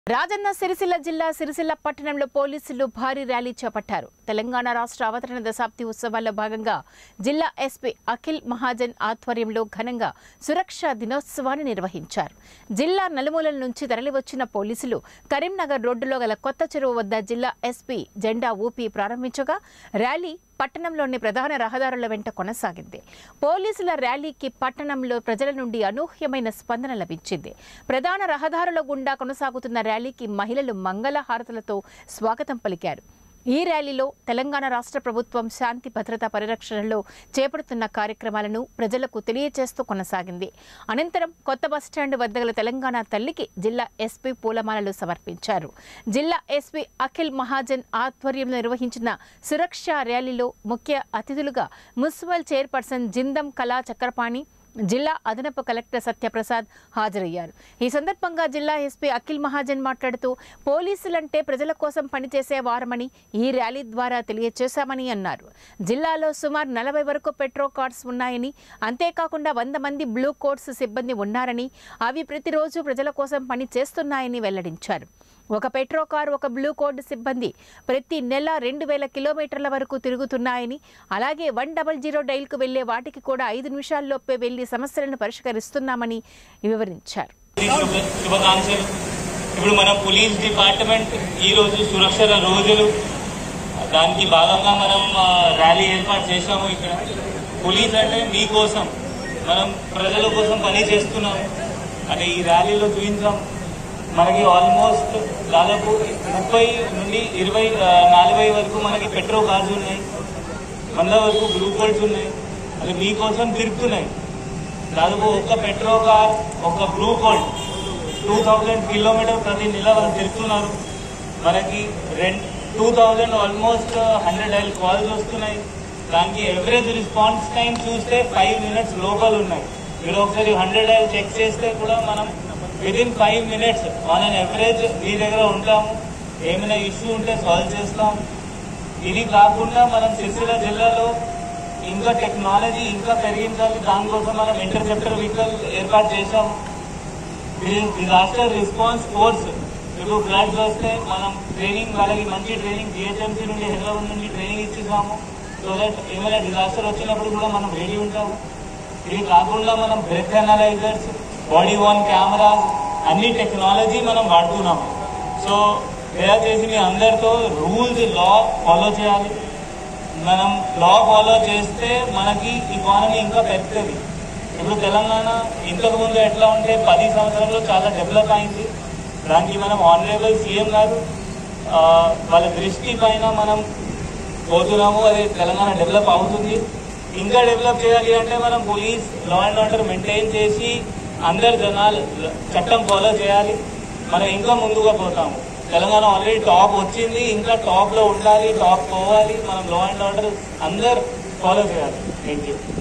రాజన్న సిరిసిల్ల జిల్లా సిరిసిల్ల పట్టణంలో పోలీసులు భారీ ర్యాలీ చేపట్టారు తెలంగాణ రాష్ట్ర అవతరణ దశాబ్ది ఉత్సవాల్లో భాగంగా జిల్లా ఎస్పీ అఖిల్ మహాజన్ ఆధ్వర్యంలో ఘనంగా సురక్షా దినోత్సవాన్ని నిర్వహించారు జిల్లా నలుమూలల నుంచి తరలివచ్చిన పోలీసులు కరీంనగర్ రోడ్డులో గల కొత్త చెరువు వద్ద జిల్లా ఎస్పీ జెండా ఊపి ప్రారంభించగా ర్యాలీ పట్టణంలోని ప్రధాన రహదారుల వెంట కొనసాగింది పోలీసుల ర్యాలీకి పట్టణంలో ప్రజల నుండి అనూహ్యమైన స్పందన లభించింది ప్రధాన రహదారుల గుండా కొనసాగుతున్న ర్యాలీకి మహిళలు మంగళ హారతులతో స్వాగతం పలికారు ఈ ర్యాలీలో తెలంగాణ రాష్ట్ర ప్రభుత్వం శాంతి భద్రతా పరిరక్షణలో చేపడుతున్న కార్యక్రమాలను ప్రజలకు తెలియజేస్తూ కొనసాగింది అనంతరం కొత్త బస్టాండ్ వద్ద గల తెలంగాణ తల్లికి జిల్లా ఎస్పీ పూలమాలలు సమర్పించారు జిల్లా ఎస్పీ అఖిల్ మహాజన్ ఆధ్వర్యంలో నిర్వహించిన సురక్ష ర్యాలీలో ముఖ్య అతిథులుగా మున్సిపల్ చైర్పర్సన్ జిందం కళా చక్రపాణి జిల్లా అదనపు కలెక్టర్ సత్యప్రసాద్ హాజరయ్యారు ఈ సందర్భంగా జిల్లా ఎస్పీ అఖిల్ మహాజన్ మాట్లాడుతూ పోలీసులంటే ప్రజల కోసం పనిచేసే వారమని ఈ ర్యాలీ ద్వారా తెలియజేశామని అన్నారు జిల్లాలో సుమారు నలభై వరకు పెట్రో కార్డ్స్ ఉన్నాయని అంతేకాకుండా వంద మంది బ్లూ కోడ్స్ సిబ్బంది ఉన్నారని అవి ప్రతిరోజు ప్రజల కోసం పని చేస్తున్నాయని వెల్లడించారు ఒక పెట్రో కార్ ఒక బ్లూ కోడ్ సిబ్బంది ప్రతి నెల రెండు వేల కిలోమీటర్ల వరకు తిరుగుతున్నాయని అలాగే వన్ డబల్ జీరో డైల్కు వెళ్లే వాటికి కూడా ఐదు నిమిషాల్లోపే వెళ్లి సమస్యలను పరిష్కరిస్తున్నామని వివరించారు శుభ- శుభాకాంక్షలు ఇప్పుడు మన పోలీస్ డిపార్ట్మెంట్ ఈ రోజు సురక్షణ రోజులు దానికి భాగంగా మనం ఆ, ర్యాలీ ఏర్పాటు చేశాము ఇక్కడ పోలీస్ అంటే మీకోసం మనం ప్రజల కోసం పని చేస్తున్నాం అంటే ఈ ర్యాలీలో చూపించాం మనకి ఆల్మోస్ట్ దాదాపు ముప్పై నుండి ఇరవై ఆ, నలభై వరకు మనకి పెట్రోల్ కార్డ్స్ ఉన్నాయి వంద వరకు బ్లూ కోల్డ్స్ ఉన్నాయి అది మీకోసం తిరుగుతున్నాయి దాదాపు ఒక పెట్రోల్ కార్ ఒక blue colt two thousand kilometre ప్రతి నెల వాళ్ళు తిరుగుతున్నారు మనకి రెండు two thousand almost hundred dial calls వస్తున్నాయి దానికి ఎవరేజ్ రెస్పాన్స్ టైం చూస్తే ఫైవ్ మినిట్స్ లోపల ఉన్నాయి మీరు ఒకసారి హండ్రెడ్ ఐల్ చెక్ చేస్తే కూడా మనం within five minutes on an average మీ దగ్గర ఉంటాము ఏమైనా ఇష్యూ ఉంటే సాల్వ్ చేస్తాం ఇది కాకుండా మనం సిరిసిల్ల జిల్లాలో ఇంకా టెక్నాలజీ ఇంకా పెరిగించాలి దానికోసం మనం ఇంటర్సెప్టర్ వెహికల్ ఏర్పాటు చేశాము డిజాస్టర్ రెస్పాన్స్ ఫోర్స్ ఇప్పుడు ఫ్లడ్స్ వస్తే మనం ట్రైనింగ్ వాళ్ళకి మంచి ట్రైనింగ్ జిహెచ్ఎంసీ నుండి హైదరాబాద్ నుండి ట్రైనింగ్ ఇచ్చేసాము సో దట్ ఏమైనా డిజాస్టర్ వచ్చినప్పుడు కూడా మనం రెడీ ఉంటాము ఇది కాకుండా మనం breath analysers body worn cameras అన్ని టెక్నాలజీ మనం వాడుతున్నాము సో దయచేసి మీ అందరితో రూల్స్ లా ఫాలో చేయాలి మనం లా ఫాలో చేస్తే మనకి ఇకానమీ ఇంకా పెరుగుతుంది ఇప్పుడు తెలంగాణ ఇంతకు ముందు ఎట్లా ఉంటే పది సంవత్సరాల్లో చాలా డెవలప్ అయింది దానికి మనం ఆనరేబుల్ సీఎం గారు ఆ, వాళ్ళ దృష్టి పైన మనం పోతున్నాము అది తెలంగాణ డెవలప్ అవుతుంది ఇంకా డెవలప్ చేయాలి అంటే మనం police law and order maintain చేసి అందరు జనాలు చట్టం ఫాలో చేయాలి మనం ఇంకా ముందుగా పోతాము తెలంగాణ ఆల్రెడీ టాప్ వచ్చింది ఇంకా టాప్ లో ఉండాలి టాప్ పోవాలి మనం లా అండ్ ఆర్డర్ అందరు ఫాలో చేయాలి థ్యాంక్ యూ